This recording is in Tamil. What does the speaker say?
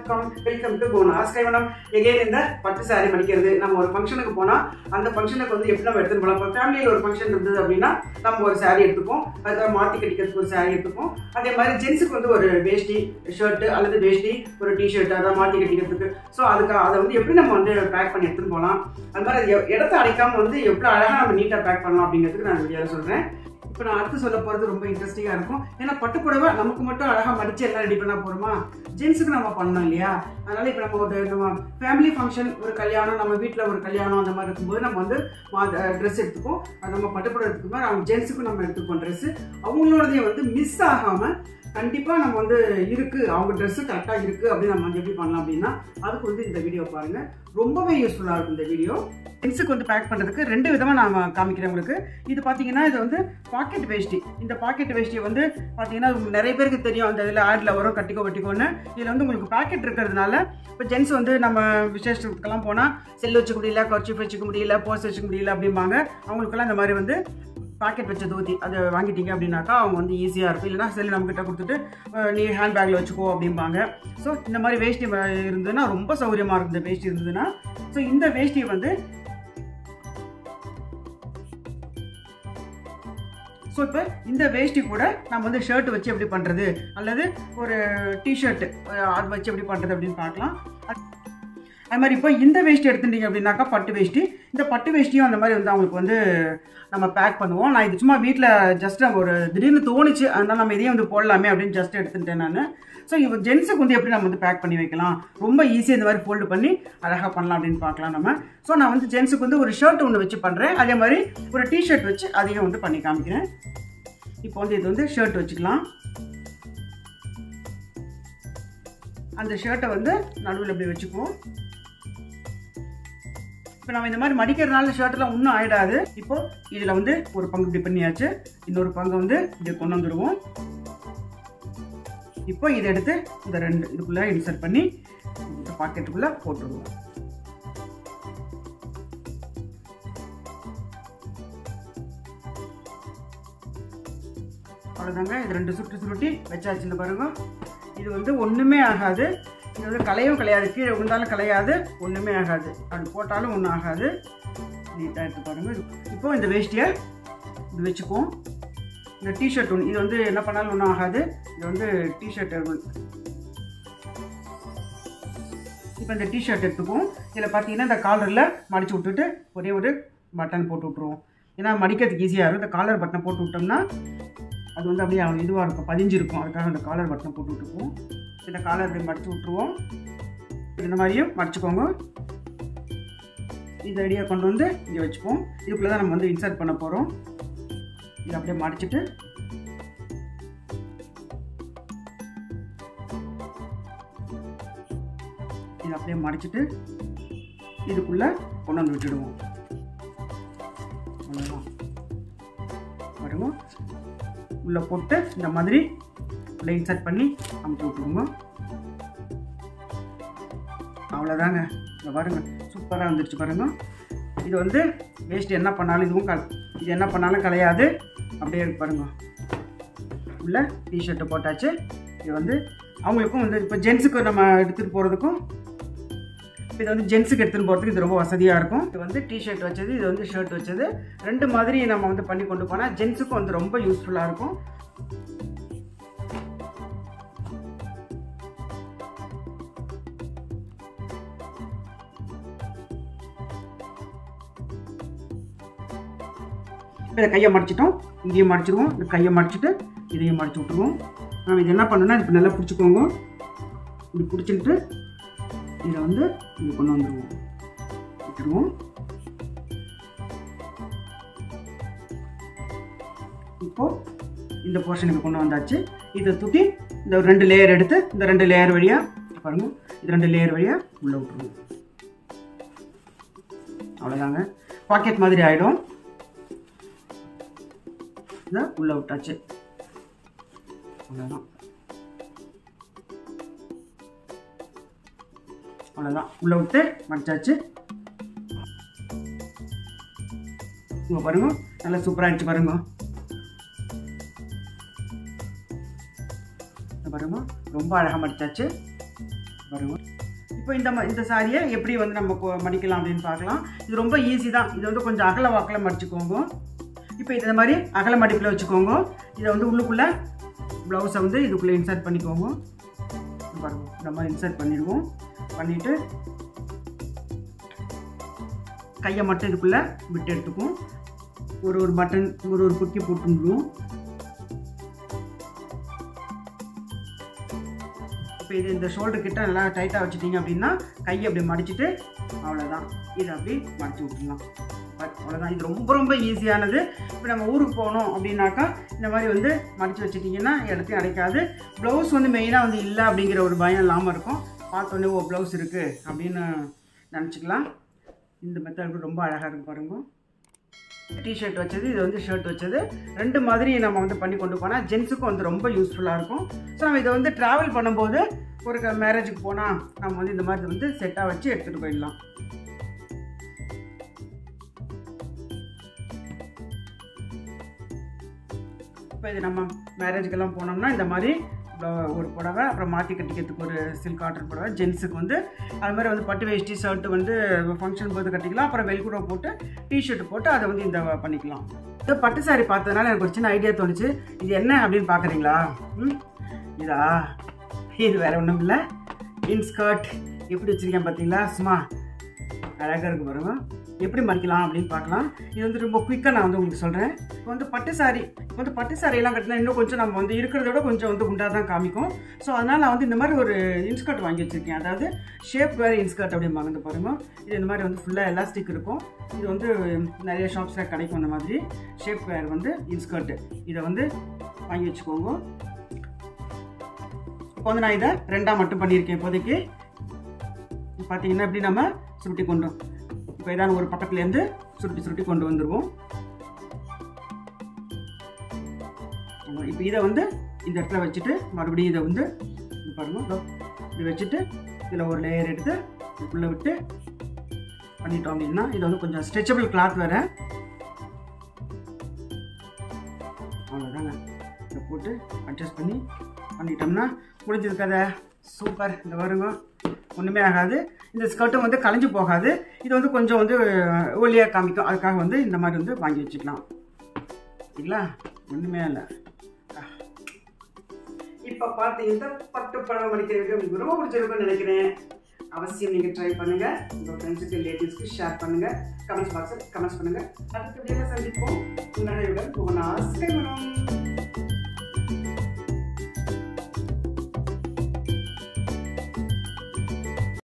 வணக்கம் வெல்கம் டு போனாஸ் கைவனம் எகைன் இந்த பட்டு சாரி மடிக்கிறது நம்ம ஒரு ஃபங்க்ஷனுக்கு போனால் அந்த ஃபங்க்ஷனுக்கு வந்து எப்படி நம்ம எடுத்துன்னு போகலாம் இப்போ ஃபேமிலியில் ஒரு ஃபங்க்ஷன் இருந்தது அப்படின்னா நம்ம ஒரு சாரி எடுத்துப்போம் அதுக்காக மாற்றி கட்டிக்கிறதுக்கு ஒரு சாரி எடுத்துப்போம் அதே மாதிரி ஜென்ஸுக்கு வந்து ஒரு வேஷ்டி ஷர்ட்டு அல்லது வேஷ்டி ஒரு டிஷர்ட் அதை மாற்றி கட்டிக்கிறதுக்கு ஸோ அதுக்கு அதை வந்து எப்படி நம்ம வந்து பேக் பண்ணி எடுத்துன்னு போகலாம் அது மாதிரி அது எ- இடத்த அடைக்காமல் வந்து எவ்வளோ அழகாக நம்ம நீட்டாக பேக் பண்ணலாம் அப்படிங்கிறதுக்கு நான் வீடியோவில் சொல்கிறேன் இப்போ நான் அடுத்து சொல்ல போகிறது ரொம்ப இன்ட்ரெஸ்டிங்காக இருக்கும் ஏன்னா பட்டு புடவை நமக்கு மட்டும் அழகாக மடிச்சு எல்லாம் ரெடி பண்ணால் போகிறோமா ஜென்ஸுக்கு நம்ம பண்ணோம் இல்லையா அதனால இப்போ நம்ம ஒரு நம்ம ஃபேமிலி ஃபங்க்ஷன் ஒரு கல்யாணம் நம்ம வீட்டில் ஒரு கல்யாணம் அந்த மாதிரி இருக்கும்போது நம்ம வந்து ட்ரெஸ் எடுத்துப்போம் அது நம்ம பட்டு புடவை எடுத்துக்கும்போது அவங்க ஜென்ஸுக்கும் நம்ம எடுத்துப்போம் ட்ரெஸ்ஸு அவங்களோடதையும் வந்து மிஸ் ஆகாமல் கண்டிப்பாக நம்ம வந்து இருக்குது அவங்க ட்ரெஸ்ஸு கரெக்டாக இருக்குது அப்படின்னு நம்ம வந்து எப்படி பண்ணலாம் அப்படின்னா அதுக்கு வந்து இந்த வீடியோ பாருங்கள் ரொம்பவே யூஸ்ஃபுல்லாக இருக்கும் இந்த வீடியோ ஜென்ஸுக்கு வந்து பேக் பண்ணுறதுக்கு ரெண்டு விதமாக நான் காமிக்கிறேன் உங்களுக்கு இது பார்த்தீங்கன்னா இது வந்து பாக்கெட் வேஷ்டி இந்த பாக்கெட் வேஷ்டி வந்து பார்த்தீங்கன்னா உங்களுக்கு நிறைய பேருக்கு தெரியும் அந்த இதில் ஆடில் வரும் கட்டிக்கோ வட்டிக்கோன்னு இதில் வந்து உங்களுக்கு பாக்கெட் இருக்கிறதுனால இப்போ ஜென்ஸ் வந்து நம்ம விசேஷத்துக்கெல்லாம் போனால் செல் வச்சுக்க முடியல கர்ச்சிஃப் வச்சுக்க முடியல போஸ் வச்சுக்க முடியல அப்படிம்பாங்க அவங்களுக்கெல்லாம் இந்த மாதிரி வந்து பாக்கெட் வச்ச தோத்தி அதை வாங்கிட்டீங்க அப்படின்னாக்கா அவங்க வந்து ஈஸியாக இருக்கும் இல்லைனா செல் நம்மக்கிட்ட கொடுத்துட்டு அஹ், நீ ஹேண்ட் பேக்கில் வச்சுக்கோ அப்படிம்பாங்க ஸோ இந்த மாதிரி வேஷ்டி வ- இருந்ததுன்னா ரொம்ப சௌகரியமாக இருக்கும் இந்த வேஷ்டி இருந்ததுன்னா ஸோ இந்த வேஷ்டியை வந்து ஸோ இப்போ இந்த வேஷ்டி கூட நம்ம வந்து ஷர்ட் வச்சு எப்படி பண்ணுறது அல்லது ஒரு டிஷர்ட் அது வச்சு எப்படி பண்ணுறது அப்படின்னு பார்க்கலாம் அது மாதிரி இப்போ இந்த வேஷ்டி எடுத்துட்டீங்க அப்படின்னாக்கா பட்டு வேஷ்டி இந்த பட்டு வேஷ்டியும் அந்த மாதிரி வந்து அவங்களுக்கு வந்து நம்ம பேக் பண்ணுவோம் நான் இது சும்மா வீட்டில் ஜஸ்ட் ஒரு திடீர்னு தோணுச்சு அதனால நம்ம இதையும் வந்து போடலாமே அப்படின்னு ஜஸ்ட் எடுத்துட்டேன் நான் ஸோ இப்போ ஜென்ஸுக்கு வந்து எப்படி நம்ம வந்து பேக் பண்ணி வைக்கலாம் ரொம்ப ஈஸியாக இந்த மாதிரி ஃபோல்டு பண்ணி அழகாக பண்ணலாம் அப்படின்னு பார்க்கலாம் நம்ம ஸோ நான் வந்து ஜென்ஸுக்கு வந்து ஒரு ஷர்ட் ஒன்று வச்சு பண்ணுறேன் அதே மாதிரி ஒரு டிஷர்ட் வச்சு அதையும் வந்து பண்ணி காமிக்கிறேன் இப்போ வந்து இது வந்து ஷர்ட் வச்சுக்கலாம் அந்த ஷர்ட்டை வந்து நடுவில் இப்படி வச்சுக்குவோம் இப்போ நம்ம இந்த மாதிரி மடிக்கிறதுனால ஷர்ட்டெல்லாம் ஒன்றும் ஆயிடாது இப்போ இதில் வந்து ஒரு பங்கு இப்படி பண்ணியாச்சு இன்னொரு பங்கை வந்து இப்படி கொண்டு வந்துடுவோம் இப்போ இதை எடுத்து இந்த ரெண்டு இதுக்குள்ளே இன்சர்ட் பண்ணி இந்த பாக்கெட்டுக்குள்ளே போட்டுருவோம் அவ்வளோதாங்க இது ரெண்டு சுட்டு சுருட்டி வச்சாச்சுன்னு பாருங்க இது வந்து ஒன்றுமே ஆகாது இது வந்து கலையும் கலையாது கீழே விழுந்தாலும் கலையாது ஒன்றுமே ஆகாது அப்படி போட்டாலும் ஒன்றும் ஆகாது நீட்டாக எடுத்து பாருங்க இப்போ இந்த வேஷ்டியை இது வச்சுக்குவோம் இந்த டிஷர்ட் ஒன்று இது வந்து என்ன பண்ணாலும் ஒன்றும் ஆகாது இது வந்து டிஷர்ட் இப்போ இந்த டிஷர்ட் எடுத்துக்குவோம் இதில் பார்த்தீங்கன்னா இந்த காலரில் மடிச்சு விட்டுட்டு ஒரே ஒரு பட்டன் போட்டு விட்ருவோம் ஏன்னா மடிக்கிறதுக்கு ஈஸியாக இருக்கும் இந்த காலர் பட்டனை போட்டு விட்டோம்னா அது வந்து அப்படியே இதுவாக இருக்கும் பதிஞ்சிருக்கும் அதுக்காக அந்த காலர் பட்டனை போட்டு விட்டுக்குவோம் இந்த காலர் இப்படி மடிச்சு விட்ருவோம் இந்த மாதிரியும் மடிச்சுக்கோங்க இந்த ஐடியா கொண்டு வந்து இங்கே வச்சுப்போம் இதுக்குள்ளே தான் நம்ம வந்து இன்சர்ட் பண்ண போகிறோம் இதை அப்படியே மடிச்சிட்டு இதை அப்படியே மடிச்சிட்டு இதுக்குள்ளே கொண்டு வந்து விட்டுடுவோம் அவ்வளோதான் வருவோம் உள்ளே போட்டு இந்த மாதிரி உள்ள இன்சர்ட் பண்ணி அமுச்சு விட்ருவோங்க அவ்வளோதாங்க இங்கே பாருங்க சூப்பராக வந்துருச்சு பாருங்க இது வந்து வேஸ்ட் என்ன பண்ணாலும் இதுவும் கல இது என்ன பண்ணாலும் கலையாது அப்படியே இருக்கு பாருங்க உள்ள டிஷர்ட்டை போட்டாச்சு இது வந்து அவங்களுக்கும் வந்து இப்போ ஜென்ஸுக்கு நம்ம எடுத்துகிட்டு போகிறதுக்கும் இது வந்து ஜென்ஸுக்கு எடுத்துகிட்டு போகிறதுக்கு இது ரொம்ப வசதியாக இருக்கும் இது வந்து டிஷர்ட் வச்சது இது வந்து ஷர்ட் வச்சது ரெண்டு மாதிரி நம்ம வந்து பண்ணி கொண்டு போனால் ஜென்ஸுக்கும் வந்து ரொம்ப யூஸ்ஃபுல்லாக இருக்கும் இப்போ இதை கையை மடிச்சிட்டோம் இங்கேயும் மடிச்சிடுவோம் இந்த கையை மடிச்சிட்டு இதையும் மடிச்சு விட்ருவோம் நம்ம இது என்ன பண்ணணும்னா இப்போ நல்லா பிடிச்சிக்கோங்க இப்படி பிடிச்சிட்டு இதை வந்து இங்கே கொண்டு வந்துடுவோம் விட்டுருவோம் இப்போ இந்த போர்ஷனுக்கு கொண்டு வந்தாச்சு இதை தூக்கி இந்த ஒரு ரெண்டு லேயர் எடுத்து இந்த ரெண்டு லேயர் வழியாக பாருங்க இது ரெண்டு லேயர் வழியாக உள்ளே விட்டுருவோம் அவ்வளோதாங்க பாக்கெட் மாதிரி ஆகிடும் இதை உள்ளே விட்டாச்சு அவ்வளோதான் அவ்வளோதான் உள்ளே விட்டு மடிச்சாச்சு இங்கே பாருங்க நல்லா சூப்பராக இருந்துச்சு பாருங்க இங்க பாருங்க ரொம்ப அழகாக மடிச்சாச்சு பாருங்க இப்போ இந்த ம- இந்த சாரியை எப்படி வந்து நம்ம கொ- மடிக்கலாம் அப்படின்னு பார்க்கலாம் இது ரொம்ப ஈஸி தான் இது வந்து கொஞ்சம் அகல வாக்கில் மடிச்சுக்கோங்க இப்போ இது இந்த மாதிரி அகல மடிப்பில் வச்சுக்கோங்க இதை வந்து உள்ளுக்குள்ளே ப்ளவுஸை வந்து இதுக்குள்ளே இன்சர்ட் பண்ணிக்கோங்க இது பாருங்க இந்த மாதிரி இன்சர்ட் பண்ணிடுவோம் பண்ணிவிட்டு கையை மட்டும் இதுக்குள்ளே விட்டு எடுத்துக்கும் ஒரு ஒரு பட்டன் ஒரு ஒரு குக்கி போட்டுருவோம் இப்போ இது இந்த ஷோல்டர் கிட்ட நல்லா டைட்டாக வச்சுட்டீங்க அப்படின்னா கையை அப்படி மடிச்சிட்டு அவ்வளோதான் இதை அப்படி மடிச்சு விட்டுலாம் அவ்வளோதான் இது ரொம்ப ரொம்ப ஈஸியானது இப்போ நம்ம ஊருக்கு போகணும் அப்படின்னாக்கா இந்த மாதிரி வந்து மடித்து வச்சுட்டிங்கன்னா இடத்தையும் அடைக்காது ப்ளவுஸ் வந்து மெயினாக வந்து இல்லை அப்படிங்கிற ஒரு பயம் இல்லாமல் இருக்கும் பார்த்தோன்னே ஓ ப்ளவுஸ் இருக்குது அப்படின்னு நினச்சிக்கலாம் இந்த மெத்தட் ரொம்ப அழகாக இருக்கு பாருங்க டிஷர்ட் வச்சது இது வந்து ஷர்ட் வச்சது ரெண்டு மாதிரி நம்ம வந்து பண்ணி கொண்டு போனால் ஜென்ஸுக்கும் வந்து ரொம்ப யூஸ்ஃபுல்லாக இருக்கும் ஸோ நம்ம இதை வந்து ட்ராவல் பண்ணும்போது ஒரு மேரேஜுக்கு போனால் நம்ம வந்து இந்த மாதிரி வந்து செட்டாக வச்சு எடுத்துகிட்டு போயிடலாம் இப்போ இது நம்ம மேரேஜுக்கெல்லாம் போனோம்னா இந்த மாதிரி அஹ், ஒரு புடவை அப்புறம் மாற்றி கட்டிக்கிறதுக்கு ஒரு சில்க் காட்டன் புடவை ஜென்ஸுக்கு வந்து அது மாதிரி வந்து பட்டு வேஷ்டி ஷர்ட்டு வந்து ஃபங்க்ஷன் போது கட்டிக்கலாம் அப்புறம் வெல்குடோ போட்டு டிஷர்ட் போட்டு அதை வந்து இந்த பண்ணிக்கலாம் இது பட்டு சாரி பார்த்ததுனால எனக்கு ஒரு சின்ன ஐடியா தோணுச்சு இது என்ன அப்படின்னு பார்க்குறீங்களா ம் இதா இது வேற ஒன்றும் இல்லை இன்ஸ்கர்ட் எப்படி வச்சுருக்கேன் பார்த்தீங்களா சும்மா அழகாக இருக்கு பாருங்க எப்படி மடிக்கலாம் அப்படின்னு பார்க்கலாம் இது வந்து ரொம்ப குயிக்காக நான் வந்து உங்களுக்கு சொல்கிறேன் இப்போ வந்து பட்டு சாரி இப்போ வந்து பட்டு சாரியெல்லாம் கட்டினா இன்னும் கொஞ்சம் நம்ம வந்து இருக்கிறத விட கொஞ்சம் வந்து குண்டாக தான் காமிக்கும் ஸோ அதனால் நான் வந்து இந்த மாதிரி ஒரு இன்ஸ்கர்ட் வாங்கி வச்சுருக்கேன் அதாவது ஷேப் வேறு இன்ஸ்கர்ட் அப்படிம்பாங்க இந்த பாருங்க இது இந்த மாதிரி வந்து ஃபுல்லாக எலாஸ்டிக் இருக்கும் இது வந்து நிறைய ஷாப்ஸில் கிடைக்கும் அந்த மாதிரி ஷேப் வேர் வந்து இன்ஸ்கர்ட்டு இதை வந்து வாங்கி வச்சுக்கோங்க இப்போ வந்து நான் இதை ரெண்டாக மட்டும் பண்ணியிருக்கேன் இப்போதைக்கு பார்த்தீங்கன்னா இப்படி நம்ம சுருட்டி கொண்டு இப்போ ஏதாவது ஒரு பக்கத்துலேருந்து சுருட்டி சுருட்டி கொண்டு வந்துடுவோம் இப்போ இதை வந்து இந்த இடத்துல வச்சுட்டு மறுபடியும் இதை வந்து இது பாருங்க இதோ இது வச்சுட்டு இதில் ஒரு லேயர் எடுத்து இதுக்குள்ளே விட்டு பண்ணிட்டோம் அப்படின்னா இது வந்து கொஞ்சம் ஸ்ட்ரெச்சபிள் கிளாத் வேறு அவ்வளோதாங்க இதை போட்டு அட்ஜஸ்ட் பண்ணி பண்ணிட்டோம்னா முடிஞ்சது கதை சூப்பர் இந்த வருங்க ஒன்றுமே ஆகாது இந்த ஸ்கர்ட்டும் வந்து கலைஞ்சு போகாது இது வந்து கொஞ்சம் வந்து ஒல்லியாக காமிக்கும் அதுக்காக வந்து இந்த மாதிரி வந்து வாங்கி வச்சுக்கலாம் சரிங்களா ஒன்றுமே இல்லை இப்போ பார்த்தீங்கன்னா பட்டு பழம் மடிக்கிற வீடியோ உங்களுக்கு ரொம்ப பிடிச்சிருக்கும்னு நினைக்கிறேன் அவசியம் நீங்கள் ட்ரை பண்ணுங்கள் உங்கள் ஃப்ரெண்ட்ஸுக்கு ரிலேட்டிவ்ஸ்க்கு ஷேர் பண்ணுங்கள் கமெண்ட்ஸ் பாக்ஸில் கமெண்ட்ஸ் பண்ணுங்கள் அடுத்த வீடியோவில் சந்திப்போம் உங்களுடைய உங்கள் ஆசை